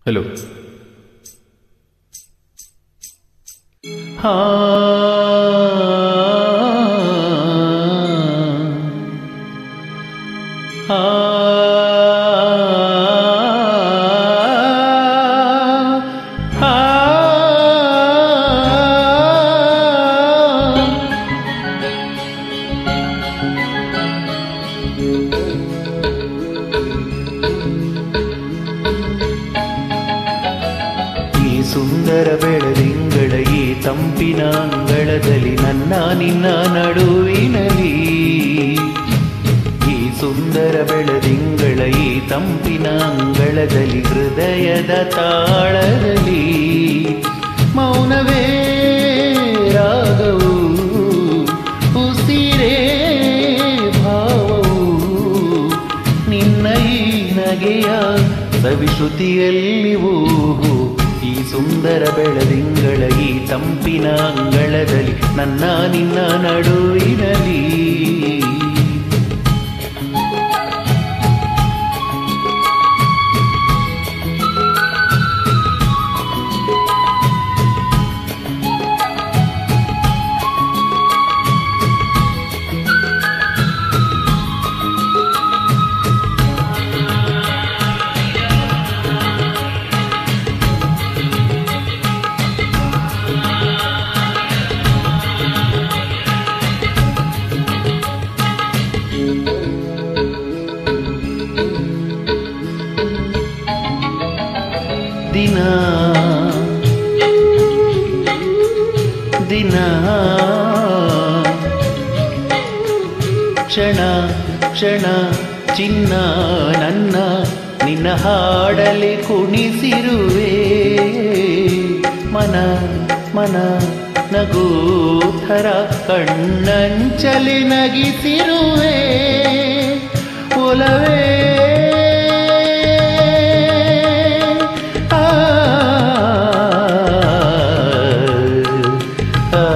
hello ಹಾ ಹಾ ಈ ಸುಂದರ ಬೆಳದಿಂಗಳ ಈ ತಂಪಿನ ಅಂಗಳದಲ್ಲಿ ನನ್ನ ನಿನ್ನ ನಡುವಿನಲಿ ಈ ಸುಂದರ ಬೆಳದಿಂಗಳ ಈ ತಂಪಿನ ಅಂಗಳದಲ್ಲಿ ಹೃದಯದ ತಾಳದಲ್ಲಿ ಮೌನವೇ ರಾಗವು ಉಸಿರೇ ಭಾವವು ನಿನ್ನ ಈ ನಗೆಯ ಸವಿಶ್ರುತಿಯಲ್ಲಿವೂ ಈ ಸುಂದರ ಬೆಳದಿಂಗಳ ಈ ತಂಪಿನ ಅಂಗಳದಲ್ಲಿ ನನ್ನ ನಿನ್ನ ನಡುವಿನಲಿ ದಿನ ದಿನ ಕ್ಷಣ ಕ್ಷಣ ಚಿನ್ನ ನನ್ನ ನಿನ್ನ ಹಾಡಲಿ ಕುಣಿಸಿರುವೆ ಮನ ಮನ ನಗೂಥರ ಕಣ್ಣಂಚಲಿ ನಗಿಸಿರುವೆ ಒಲವೇ ಆ, ಆ,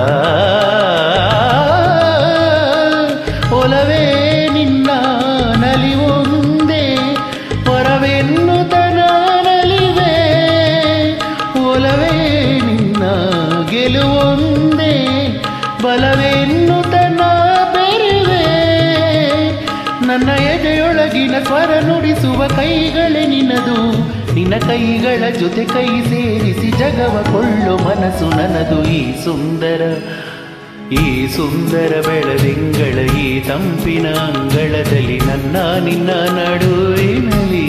ಒಲವೇ ನಿನ್ನ ನಲಿವೊಂದೇ ಹೊರವೆನ್ನುತ್ತ ನಲಿವೆ ಒಲವೇ ನಿನ್ನ ಗೆಲುವೊಂದೇ ಬಲವೆನ್ನುತ್ತ ನಾ ಬೆರುವೆ ನನ್ನ ಎದೆಯೊಳಗಿನ ಸ್ವರ ನುಡಿಸುವ ಕೈಗಳೇ ನಿನ್ನದು ನಿನ್ನ ಕೈಗಳ ಜೊತೆ ಕೈ ಸೇರಿಸಿ ಜಗವ ಕೊಳ್ಳು ಮನಸ್ಸು ನನ್ನದು ಈ ಸುಂದರ ಈ ಸುಂದರ ಬೆಳದಿಂಗಳ ಈ ತಂಪಿನ ಅಂಗಳದಲ್ಲಿ ನನ್ನ ನಿನ್ನ ನಡುವಿನಲಿ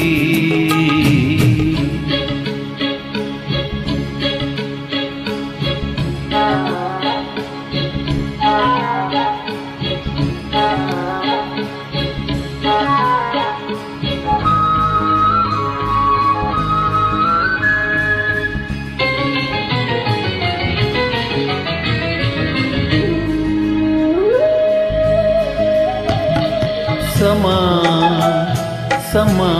ಸಮಾ ಸಮಾ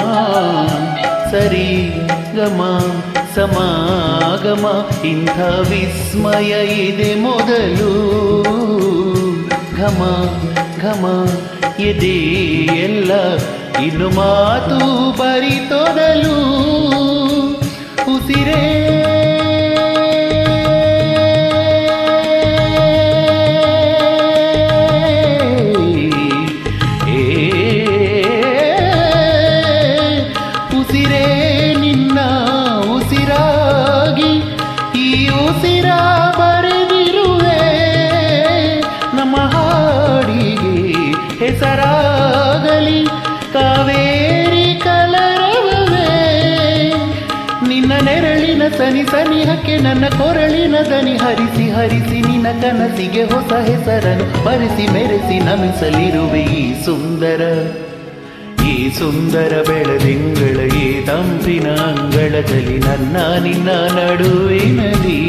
ಸರಿ ಗಮ ಸಮಾಗಮ ಇಂಥ ವಿಸ್ಮಯ ಇದೆ ಮೊದಲು ಘಮ ಘಮ ಎದೆ ಎಲ್ಲ ಇನ್ನು ಮಾತು ಬರಿತೊಡಲು ಉಸಿರೇ ಏ, ಉಸಿರೇ ನಿನ್ನ ಉಸಿರಾಗಿ ಈ ಉಸಿರ ಬರೆದಿರುವೆ ನಮ್ಮ ಹಾಡಿಗೆ ಹೆಸರಾಗಲಿ ಕಾವೇರಿ ಕಲರವೇ ನಿನ್ನ ನೆರಳಿನ ಸನಿ ಸನಿಹಕ್ಕೆ ನನ್ನ ಕೊರಳಿನ ದನಿ ಹರಿಸಿ ಹರಿಸಿ ನಿನ್ನ ಕನಸಿಗೆ ಹೊಸ ಹೆಸರನ್ನು ಬರೆಸಿ ಮೆರೆಸಿ ನಮಿಸಲಿರುವೆ ಈ ಸುಂದರ ಈ ಸುಂದರ ಬೆಳದಿಂಗಳ ಈ ತಂಪಿನ ಅಂಗಳದಲ್ಲಿ ನನ್ನ ನಿನ್ನ ನಡುವಿನಲಿ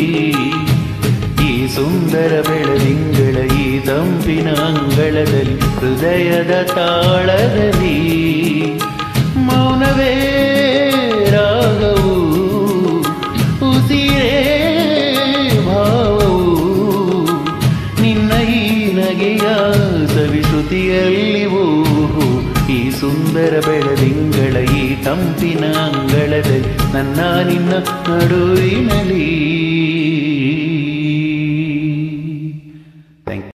ಈ ಸುಂದರ ಬೆಳದಿಂಗಳ ಈ ತಂಪಿನ ಅಂಗಳದಲ್ಲಿ ಹೃದಯದ ತಾಳದಲ್ಲಿ ಮೌನವೇ ರಾಗವು ಉಸಿರೇ ಭಾವವು ನಿನ್ನ ಈ ನಗೆಯ ಸವಿಶ್ರುತಿಯಲ್ಲಿವೂ ಈ ಸುಂದರ ಬೆಳದಿಂಗಳ ಈ ತಂಪಿ ಮನಸ್ಸಿನ ಅಂಗಳದಲ್ಲಿ ನನ್ನ ನಿನ್ನ ನಡುವಿನಲ್ಲಿ